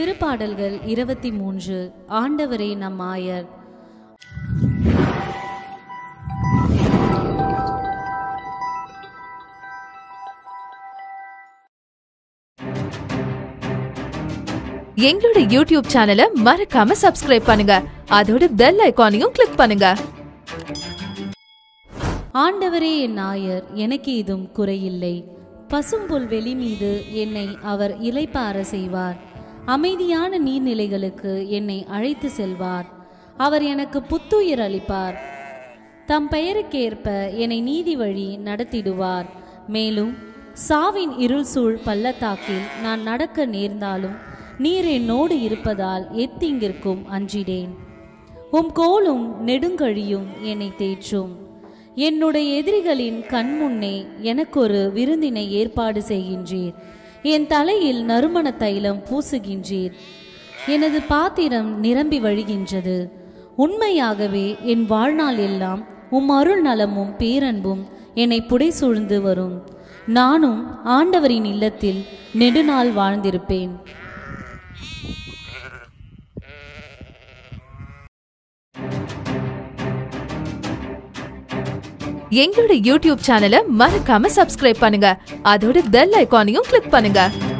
திருப்பாடல்கள் இருபத்தி மூன்று ஆண்டவரே நம் ஆயர் எங்களோட யூடியூப் சேனலை மறக்காம சப்ஸ்கிரைப் பண்ணுங்க அதோட பெல் ஐகானையும் கிளிக் பண்ணுங்க ஆண்டவரே என் ஆயர் எனக்கு இதும் குறையில்லை பசும்புல் வெளி மீது என்னை அவர் இளைப்பார செய்வார் அமைதியான நீர்நிலைகளுக்கு என்னை அழைத்து செல்வார் அவர் எனக்கு புத்துயிர் அளிப்பார் தம் பெயருக்கேற்ப என்னை நீதி வழி நடத்திடுவார் மேலும் சாவின் இருள் சூழ் பள்ளத்தாக்கில் நான் நடக்க நேர்ந்தாலும் நீர் என்னோடு இருப்பதால் எத்தீங்கிற்கும் அஞ்சிடேன் உம் கோலும் நெடுங்கழியும் என்னை தேற்றும் என்னுடைய எதிரிகளின் கண்முன்னே எனக்கொரு விருந்தினை ஏற்பாடு செய்கின்றீர் என் தலையில் நறுமண தைலம் பூசுகின்றீர் எனது பாத்திரம் நிரம்பி வழிகின்றது உண்மையாகவே என் வாழ்நாள் எல்லாம் உம் அருள் நலமும் பேரன்பும் என்னை புடைசூழ்ந்து வரும் நானும் ஆண்டவரின் இல்லத்தில் நெடுநாள் வாழ்ந்திருப்பேன் எங்களோட யூடியூப் சேனலை மறக்காம சப்ஸ்கிரைப் பண்ணுங்க அதோட பெல் ஐகானையும் கிளிக் பண்ணுங்க